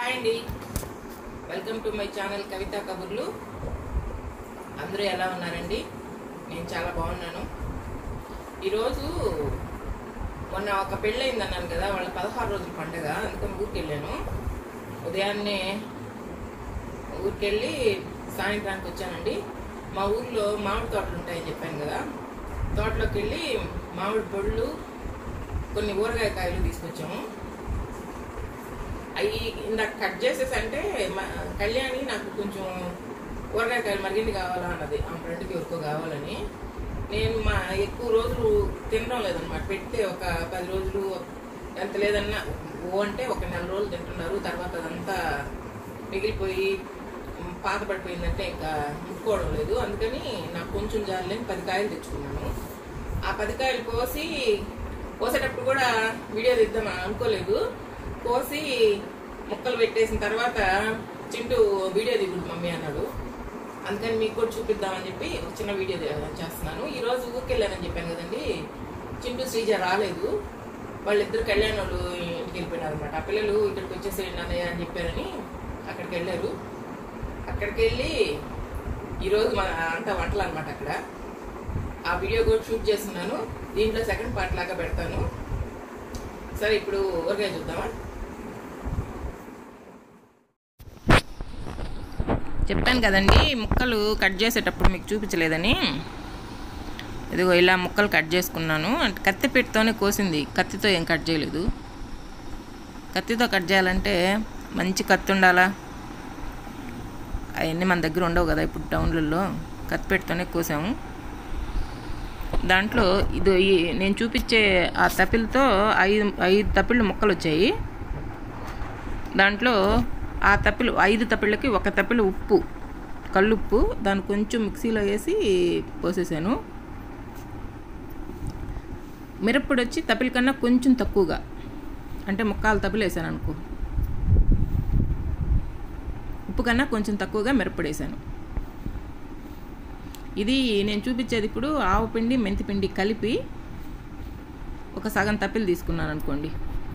hi అండి welcome to my channel Kavitha Kaburlu అందరూ ఎలా ఉన్నారండి నేను చాలా బాగున్నాను ఈరోజు మొన్న ఒక పెళ్ళయింది అన్నాను కదా వాళ్ళ పదహారు రోజుల పండగ అందుకని ఊరికి వెళ్ళాను ఉదయాన్నే ఊరికి వెళ్ళి సాయంత్రానికి వచ్చానండి మా ఊర్లో మామిడి తోటలు ఉంటాయని చెప్పాను కదా తోటలోకి వెళ్ళి మామిడి పళ్ళు కొన్ని ఊరగాయ కాయలు తీసుకొచ్చాము అవి ఇందాక కట్ చేసేసి అంటే మా- కళ్యాణి నాకు కొంచెం ఊరగాయ కాయలు మరిగింది కావాలా అన్నది ఆ ఫ్రెండ్కి ఎక్కువ కావాలని నేను మా ఎక్కువ రోజులు తినడం లేదన్నమాట పెడితే ఒక పది రోజులు ఎంత లేదన్నా ఓ అంటే ఒక నెల రోజులు తింటున్నారు తర్వాత అదంతా మిగిలిపోయి మ్, పాత పడిపోయిందంటే ఇంకా ముట్టుకోవడం లేదు అందుకని నాకు కొంచెం జాలేని పది కాయలు తెచ్చుకున్నాను ఆ పది కాయలు కోసి కోసేటప్పుడు కూడా వీడియో తీద్దాం అనుకోలేదు కోసి ముక్కలు పెట్టేసిన తర్వాత చింటూ వీడియో దిగుడు మమ్మీ అన్నాడు అందుకని మీకు కూడా చూపిద్దామని చెప్పి ఒక చిన్న వీడియో ది- చేస్తున్నాను ఈ రోజు ఊరికి వెళ్ళానని చెప్పాను కదండి చింటూ శ్రీజ రాలేదు వాళ్ళిద్దరు కళ్యాణ్ వాళ్ళు ఇంటికి వెళ్ళిపోయినారు అనమాట ఆ పిల్లలు ఇక్కడికి వచ్చేసేయండి అన్నయ్య అని చెప్పారని అక్కడికి వెళ్ళారు అక్కడికి వెళ్ళి ఈరోజు మన అంతా వంటలు అనమాట అక్కడ ఆ వీడియో కూడా షూట్ చేస్తున్నాను దీంట్లో సెకండ్ పార్ట్ లాగా పెడతాను సరే ఇప్పుడు ఊరగాయ చూద్దామా చెప్పాను కదండి ముక్కలు కట్ చేసేటప్పుడు మీకు చూపించలేదని ఇదిగో ఇలా ముక్కలు కట్ చేసుకున్నాను అంటే కత్తి పెట్టితోనే కోసింది కత్తితో ఏం కట్ చేయలేదు కత్తితో కట్ చేయాలంటే మంచి కత్తి ఉండాలా అవన్నీ మన దగ్గర ఉండవు కదా ఇప్పుడు టౌన్లలో కత్తి పెట్టితోనే కోసాము దాంట్లో ఇది ఈ- నేను చూపించే ఆ తపిలతో ఐదు ఐదు తపిళ్ళు ముక్కలు వచ్చాయి దాంట్లో ఆ తప్పిలు ఐదు తప్పిళ్ళకి ఒక తప్పిల ఉప్పు కల్లుప్పు దాన్ని కొంచెం మిక్సీలో వేసి పోసేసాను మిరప్పొడి వచ్చి తపిల కన్నా కొంచెం తక్కువగా అంటే ముక్కాలు తపిలు వేసాను అనుకో ఉప్పు కన్నా కొంచెం తక్కువగా మిరప్పొడి వేసాను ఇది నేను చూపించేది ఇప్పుడు ఆవు పిండి మెంతి పిండి కలిపి ఒక సగం తప్పిలు తీసుకున్నాను అనుకోండి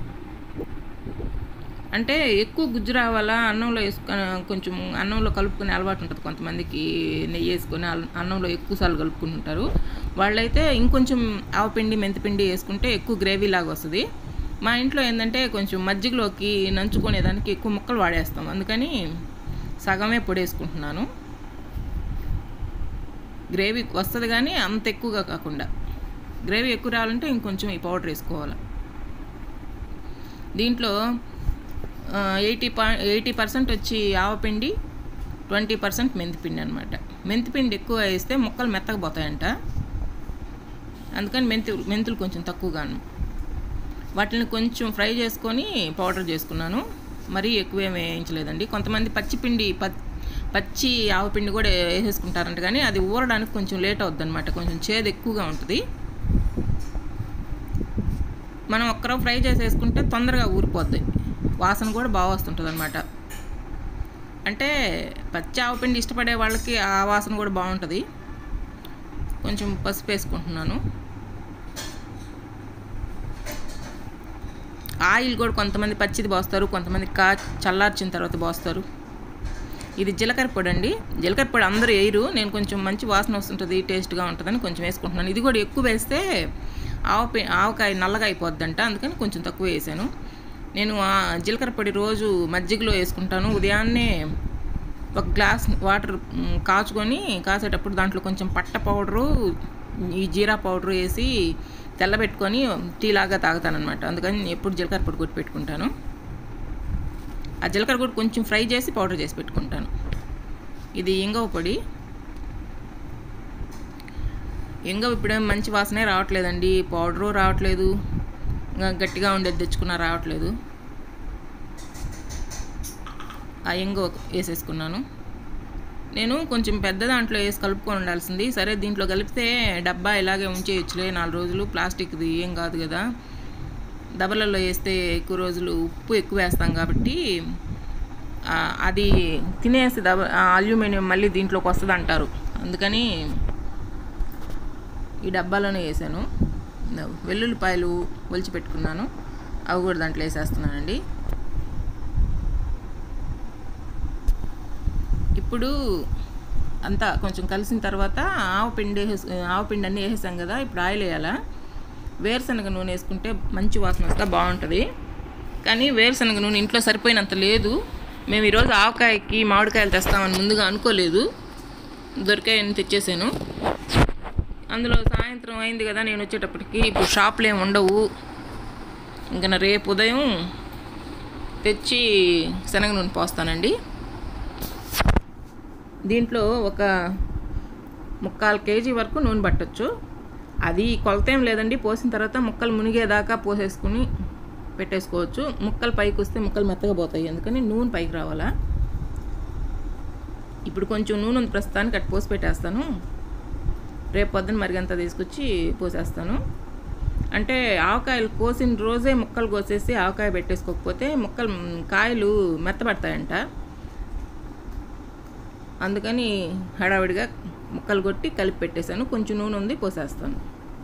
అంటే ఎక్కువ గుజ్జు రావాలా అన్నంలో వేసుకొని కొంచెం అన్నంలో కలుపుకునే అలవాటు ఉంటుంది కొంతమందికి నెయ్యి వేసుకొని అల్- అన్నంలో ఎక్కువసార్లు కలుపుకుని ఉంటారు వాళ్ళైతే ఇంకొంచెం ఆవపిండి మెంతిపిండి వేసుకుంటే ఎక్కువ గ్రేవీ లాగా వస్తుంది మా ఇంట్లో ఏంటంటే కొంచెం మజ్జిగలోకి నంచుకునేదానికి ఎక్కువ ముక్కలు వాడేస్తాం అందుకని సగమే పొడి వేసుకుంటున్నాను గ్రేవీ వస్తుంది కానీ అంత ఎక్కువగా కాకుండా గ్రేవీ ఎక్కువ రావాలంటే ఇంకొంచెం ఈ పౌడర్ వేసుకోవాలి దీంట్లో ఎయిటీ పా ఎయిటీ పర్సెంట్ వచ్చి ఆవపిండి ట్వంటీ పర్సెంట్ మెంతిపిండి అనమాట మెంతిపిండి ఎక్కువ వేస్తే ముక్కలు మెత్తగా పోతాయంట అందుకని మెంతి మెంతులు కొంచెం తక్కువగాను వాటిని కొంచెం ఫ్రై చేసుకొని పౌడర్ చేసుకున్నాను మరీ ఎక్కువ ఏమి వేయించలేదండి కొంతమంది పచ్చిపిండి ప పచ్చి ఆవపిండి కూడా వేసేసుకుంటారంట కానీ అది ఊరడానికి కొంచెం లేట్ అవుద్ది అనమాట కొంచెం చేదు ఎక్కువగా ఉంటుంది మనం ఒక్కరో ఫ్రై చేసేసుకుంటే తొందరగా ఊరిపోద్ది వాసన కూడా బాగా వస్తుంటుంది అనమాట అంటే పచ్చి ఆవపిండి ఇష్టపడే వాళ్ళకి ఆ వాసన కూడా బాగుంటుంది కొంచెం పసుపు వేసుకుంటున్నాను ఆయిల్ కూడా కొంతమంది పచ్చిది పోస్తారు కొంతమంది కా చల్లార్చిన తర్వాత పోస్తారు ఇది జీలకర్ర పొడి అండి జీలకర్ర పొడి అందరూ వేయరు నేను కొంచెం మంచి వాసన వస్తుంటుంది టేస్ట్గా ఉంటుందని కొంచెం వేసుకుంటున్నాను ఇది కూడా ఎక్కువ వేస్తే ఆవపి ఆవకాయ నల్లగా అయిపోద్దంట అందుకని కొంచెం తక్కువ వేసాను నేను ఆ జీలకర్ర పొడి రోజు మజ్జిగలో వేసుకుంటాను ఉదయాన్నే ఒక గ్లాస్ వాటర్ మ్, కాచుకొని కాసేటప్పుడు దాంట్లో కొంచెం పట్ట పౌడరు ఈ జీరా పౌడరు వేసి తెల్లబెట్టుకొని టీ లాగా తాగుతానమాట అందుకని నేను ఎప్పుడు జీలకర్ర పొడి కొట్టి పెట్టుకుంటాను ఆ జీలకర్ర కూడా కొంచెం ఫ్రై చేసి పౌడర్ చేసి పెట్టుకుంటాను ఇది ఇంగవ పొడి ఇంగవ ఇప్పుడేం మంచి వాసనే రావట్లేదండి పౌడరు రావట్లేదు ఇంకా గట్టిగా ఉండేది తెచ్చుకున్నా రావట్లేదు ఆ ఇంగవ వేసేసుకున్నాను నేను కొంచెం పెద్ద దాంట్లో వేసి కలుపుకొని ఉండాల్సింది సరే దీంట్లో కలిపితే డబ్బా ఇలాగే ఉంచేయచ్చులే నాలుగు రోజులు ప్లాస్టిక్ది ఏం కాదు కదా దబలలో వేస్తే ఎక్కువ రోజులు ఉప్పు ఎక్కువ వేస్తాం కాబట్టి ఆ, అది తినేసి దబ ఆ అల్యూమినియం మళ్ళీ దీంట్లోకి వస్తుంది అంటారు అందుకని ఈ డబ్బాలోనే వేసాను ఇదిగో వెల్లుల్లిపాయలు ఒలిచి పెట్టుకున్నాను అవి కూడా దాంట్లో వేసేస్తున్నానండి ఇప్పుడు అంతా కొంచెం కలిసిన తర్వాత ఆవు పిండి వేసేసి ఆవు పిండి అన్నీ వేసేసాం కదా ఇప్పుడు ఆయిల్ వేయాలా వేరుశనగ నూనె వేసుకుంటే మంచి వాసన వస్తే బాగుంటుంది కానీ వేరుశనగ నూనె ఇంట్లో సరిపోయినంత లేదు మేము ఈరోజు ఆవకాయకి మామిడికాయలు తెస్తామని ముందుగా అనుకోలేదు దొరికాయని తెచ్చేసాను అందులో సాయంత్రం అయింది కదా నేను వచ్చేటప్పటికి ఇప్పుడు షాపులు ఏమి ఉండవు ఇంకా నా రేపు ఉదయం తెచ్చి శనగ నూనె పోస్తానండి దీంట్లో ఒక ముక్కాలు కేజీ వరకు నూనె పట్టచ్చు అది కొలత ఏం లేదండి పోసిన తర్వాత ముక్కలు మునిగేదాకా పోసేసుకుని పెట్టేసుకోవచ్చు ముక్కలు పైకి వస్తే ముక్కలు మెత్తగా పోతాయి అందుకని నూనె పైకి రావాలా ఇప్పుడు కొంచెం నూనె ఉంది ప్రస్తుతానికి అటు పోసి పెట్టేస్తాను రేపు పొద్దున మరిగంతా తీసుకొచ్చి పోసేస్తాను అంటే ఆవకాయలు కోసిన రోజే ముక్కలు కోసేసి ఆవకాయ పెట్టేసుకోకపోతే ముక్కలు కాయలు మెత్తబడతాయంట అందుకని హడావిడిగా ముక్కలు కొట్టి కలిపి పెట్టేశాను కొంచెం నూనె ఉంది పోసేస్తాను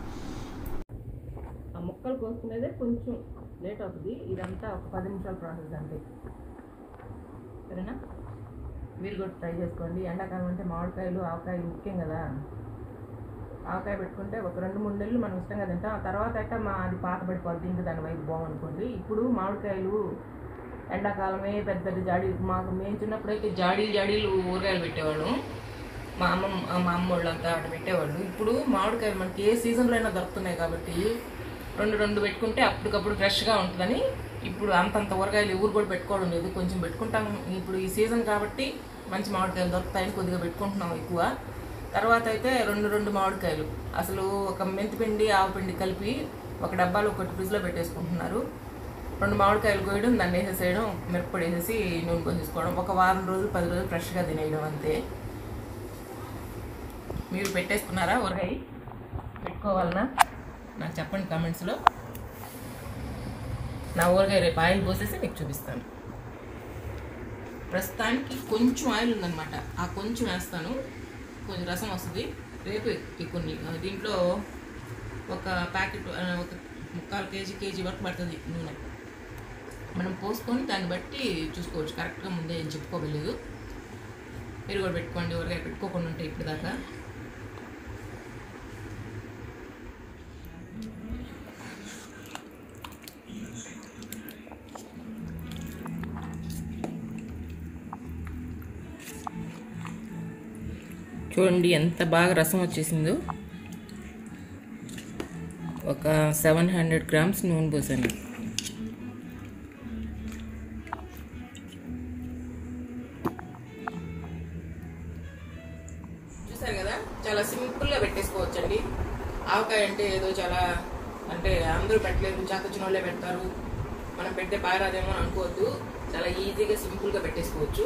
ఆ ముక్కలు కోసుకునేదే కొంచెం లేట్ అవుతుంది ఇదంతా ఒక పది నిమిషాల ప్రాసెస్ అంతే సరేనా మీరు కూడా ట్రై చేసుకోండి ఎండాకాలం అంటే మామిడికాయలు ఆవకాయలు ముఖ్యం కదా ఆవకాయ పెట్టుకుంటే ఒక రెండు మూడు నెలలు మనం ఇష్టంగా తింటాం ఆ తర్వాత అయితే మా అది పాత పడిపోద్ది ఇంకా దాని వైపు బాగుంటుంది ఇప్పుడు మామిడికాయలు ఎండాకాలమే పెద్ద పెద్ద జాడీ మాకు మేము చిన్నప్పుడైతే జాడీలు జాడీలు ఊరగాయలు పెట్టేవాళ్ళం మా అమ్మ మా అమ్మ వాళ్ళంతా అటు పెట్టేవాళ్ళు ఇప్పుడు మామిడికాయలు మనకి ఏ సీజన్లో అయినా దొరుకుతున్నాయి కాబట్టి రెండు రెండు పెట్టుకుంటే అప్పటికప్పుడు ఫ్రెష్గా ఉంటుందని ఇప్పుడు అంతంత ఊరగాయలు ఎవరు కూడా పెట్టుకోవడం లేదు కొంచెం పెట్టుకుంటాం ఇప్పుడు ఈ సీజన్ కాబట్టి మంచి మామిడికాయలు దొరుకుతాయని కొద్దిగా పెట్టుకుంటున్నాం ఎక్కువ తర్వాత అయితే రెండు రెండు మామిడికాయలు అసలు ఒక మెంతిపిండి ఆవుపిండి కలిపి ఒక డబ్బాలో ఒకటి ఫ్రిడ్జ్లో పెట్టేసుకుంటున్నారు రెండు మామిడికాయలు కోయడం దాన్ని వేసేసేయడం మిరప్పొడి వేసేసి నూనె పోసేసుకోవడం ఒక వారం రోజులు పది రోజులు ఫ్రెష్గా తినేయడం అంతే మీరు పెట్టేసుకున్నారా ఊరగాయ పెట్టుకోవాలనా నాకు చెప్పండి కామెంట్స్లో నా ఊరగాయ రేపు ఆయిల్ పోసేసి మీకు చూపిస్తాను ప్రస్తుతానికి కొంచెం ఆయిల్ ఉందన్నమాట ఆ కొంచెం వేస్తాను కొంచెం రసం వస్తుంది రేపు ఈ కొన్ని ఆ, దీంట్లో ఒక ప్యాకెట్ ఆ, ఒక ముక్కాలు కేజీ కేజీ వరకు పడుతుంది నూనె మనం పోసుకొని దాన్ని బట్టి చూసుకోవచ్చు కరెక్ట్గా ముందే ఏం చెప్పుకోగలేదు మీరు కూడా పెట్టుకోండి ఊరగాయ పెట్టుకోకుండా ఉంటే ఇప్పుడు దాకా చూడండి ఎంత బాగా రసం వచ్చేసిందో ఒక సెవెన్ హండ్రెడ్ గ్రామ్స్ నూనె పోసాను చూసారు కదా చాలా సింపుల్గా పెట్టేసుకోవచ్చండి ఆవకాయ అంటే ఏదో చాలా అంటే అందరూ పెట్టలేదు చాకొచ్చిన వాళ్ళే పెడతారు మనం పెడితే పారాదేమో అని అనుకోవద్దు చాలా ఈజీగా సింపుల్గా పెట్టేసుకోవచ్చు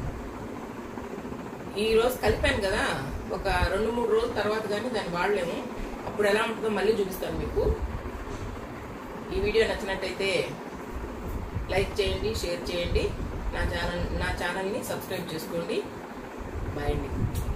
ఈ రోజు కలిపాను కదా ఒక రెండు మూడు రోజుల తర్వాత కానీ దాన్ని వాడలేము అప్పుడు ఎలా ఉంటుందో మళ్ళీ చూపిస్తాను మీకు ఈ వీడియో నచ్చినట్టయితే లైక్ చేయండి షేర్ చేయండి నా ఛానల్ నా ఛానల్ని సబ్స్క్రైబ్ చేసుకోండి బాయ్ అండి